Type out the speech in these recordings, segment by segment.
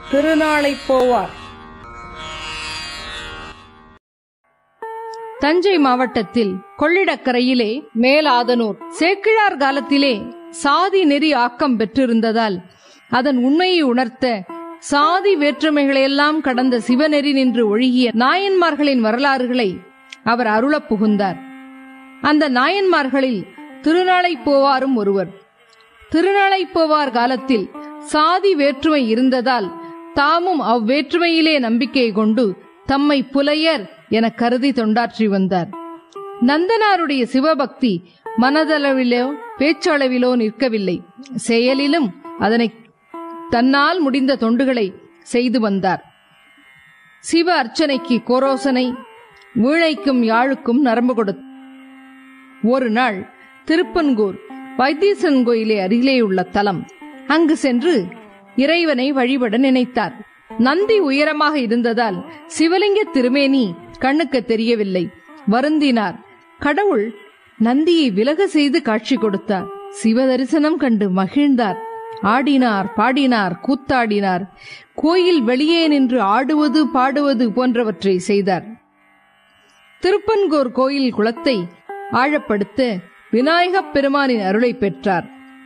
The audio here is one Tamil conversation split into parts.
திருநாளை போவார் தஞ்சை மாவட்டத்தில் கொள்ளிடக்கரையிலே மேலாதனூர் சேக்கிழார் காலத்திலே சாதி நெறி ஆக்கம் பெற்றிருந்ததால் அதன் உண்மையை உணர்த்த சாதி வேற்றுமைகளையெல்லாம் கடந்த சிவநெறி நின்று ஒழுகிய நாயன்மார்களின் வரலாறுகளை அவர் அருளப் புகுந்தார் அந்த நாயன்மார்களில் திருநாளை போவாரும் ஒருவர் திருநாளை போவார் காலத்தில் சாதி வேற்றுமை இருந்ததால் தாமும் அவ்வேற்றுமையிலே நம்பிக்கை கொண்டு தம்மை புலையர் என கருதி தொண்டாற்றி வந்தார் நந்தனாருடைய சிவபக்தி மனதளவிலோ பேச்சளவிலோ நிற்கவில்லை செயலிலும் அதனை தன்னால் முடிந்த தொண்டுகளை செய்து வந்தார் சிவ அர்ச்சனைக்கு கோரோசனை வீணைக்கும் யாழுக்கும் நரம்பு கொடுத்தார் ஒரு நாள் திருப்பன்கூர் வைத்தீசன் கோயிலே அருகிலே உள்ள தலம் அங்கு சென்று இறைவனை வழிபட நினைத்தார் நந்தி உயரமாக இருந்ததால் சிவலிங்க திருமேனி கண்ணுக்கு தெரியவில்லை வருந்தினார் கடவுள் நந்தியை விலக செய்து காட்சி கொடுத்தார் சிவ தரிசனம் கண்டு மகிழ்ந்தார் ஆடினார் பாடினார் கூத்தாடினார் கோயில் வெளியே நின்று ஆடுவது பாடுவது போன்றவற்றை செய்தார் திருப்பன்கோர் கோயில் குளத்தை ஆழப்படுத்த விநாயகப் பெருமானின் அருளை பெற்றார்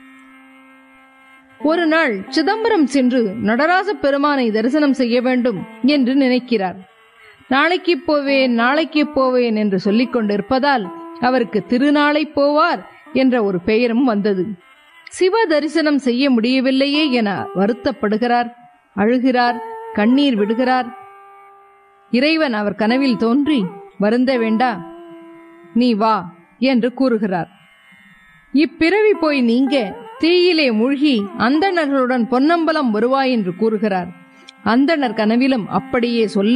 ஒரு நாள் சிதம்பரம் சென்று நடராச பெருமானை தரிசனம் செய்ய வேண்டும் என்று நினைக்கிறார் நாளைக்கு போவேன் நாளைக்கு போவேன் என்று சொல்லிக் கொண்டிருப்பதால் அவருக்கு திருநாளை போவார் என்ற ஒரு பெயரும் வந்தது சிவ தரிசனம் செய்ய முடியவில்லையே என வருத்தப்படுகிறார் அழுகிறார் கண்ணீர் விடுகிறார் இறைவன் அவர் கனவில் தோன்றி வருந்த வேண்டா நீ வா என்று கூறுகிறார் இப்பிறவி போய் நீங்க தீயிலே மூழ்கி அந்தணர்களுடன் பொன்னம்பலம் வருவாய் என்று கூறுகிறார் அந்தணர் கனவிலும் அப்படியே சொல்ல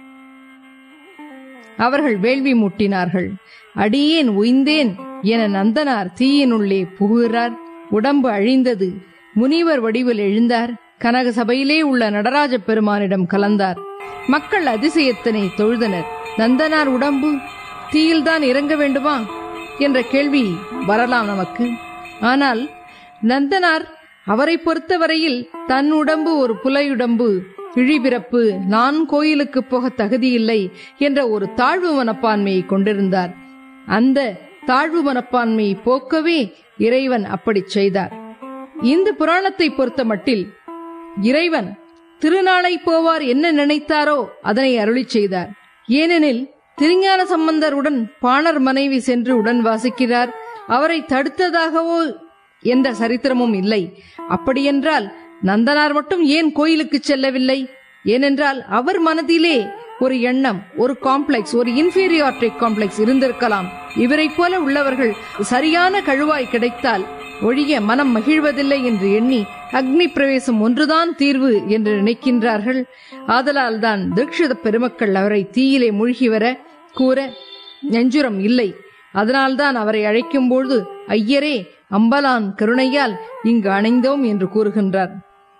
அவர்கள் வேள்வி மூட்டினார்கள் அடியேன் உய்ந்தேன் என நந்தனார் தீயினுள்ளே புகுகிறார் உடம்பு அழிந்தது முனிவர் வடிவில் எழுந்தார் கனக சபையிலே உள்ள நடராஜ பெருமானிடம் கலந்தார் மக்கள் அதிசயத்தினை தொழுதனர் நந்தனார் உடம்பு தீயில்தான் இறங்க வேண்டுமா என்ற கேள்வி வரலாம் நமக்கு ஆனால் நந்தனார் அவரை பொறுத்தவரையில் தன் உடம்பு ஒரு புலையுடம்பு இழிபிறப்பு நான் கோயிலுக்கு போக தகுதியில்லை என்ற ஒரு தாழ்வு மனப்பான்மையை கொண்டிருந்தார் அந்த தாழ்வு மனப்பான்மையை போக்கவே இறைவன் அப்படிச் செய்தார் இந்த புராணத்தை பொறுத்த மட்டில் இறைவன் திருநாளை போவார் என்ன நினைத்தாரோ அதனை அருளிச் செய்தார் ஏனெனில் திருஞான சம்பந்தருடன் பாணர் மனைவி சென்று உடன் வாசிக்கிறார் அவரை தடுத்ததாகவோ என்ற சரித்திரமும் இல்லை அப்படியென்றால் நந்தனார் மட்டும் ஏன் கோயிலுக்கு செல்லவில்லை ஏனென்றால் அவர் மனதிலே ஒரு எண்ணம் ஒரு காம்ப்ளெக்ஸ் ஒரு இன்ஃபீரியாரிட்டி காம்ப்ளெக்ஸ் இருந்திருக்கலாம் இவரைப் போல உள்ளவர்கள் சரியான கழுவாய் கிடைத்தால் ஒழிய மனம் மகிழ்வதில்லை என்று எண்ணி அக்னி பிரவேசம் ஒன்றுதான் தீர்வு என்று நினைக்கின்றார்கள் ஆதலால் தான் தீட்சித பெருமக்கள் அவரை தீயிலே மூழ்கி வர கூற நெஞ்சுரம் இல்லை அதனால்தான் அவரை அழைக்கும்போது ஐயரே அம்பலான் கருணையால் இங்கு அணைந்தோம் என்று கூறுகின்றார்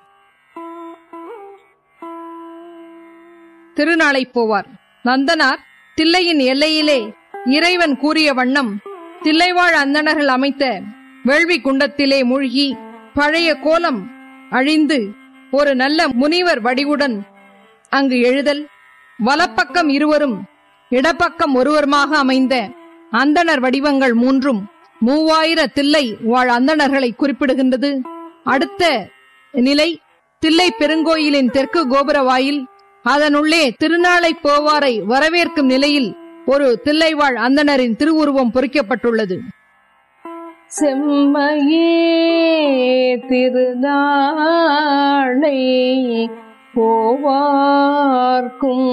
திருநாளை போவார் நந்தனார் தில்லையின் எல்லையிலே இறைவன் கூறிய வண்ணம் தில்லைவாழ் அந்தணர்கள் அமைத்த வேள்வி குண்டத்திலே மூழ்கி பழைய கோலம் அழிந்து ஒரு நல்ல முனிவர் வடிவுடன் அங்கு எழுதல் வலப்பக்கம் இருவரும் இடப்பக்கம் ஒருவருமாக அமைந்த அந்தணர் வடிவங்கள் மூன்றும் மூவாயிர தில்லை வாழ் அந்தணர்களை குறிப்பிடுகின்றது அடுத்த நிலை தில்லை பெருங்கோயிலின் தெற்கு கோபுர வாயில் அதனுள்ளே திருநாளை போவாரை வரவேற்கும் நிலையில் ஒரு தில்லைவாழ் அந்தணரின் திருவுருவம் பொறிக்கப்பட்டுள்ளது செம்மையே திருநாளை போவார்க்கும்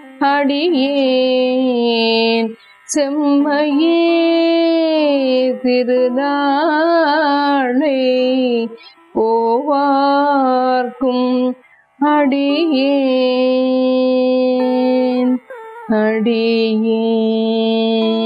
அடியேன் செம்மையே திருநாளை போவார்க்கும் அடியேன் அடியேன்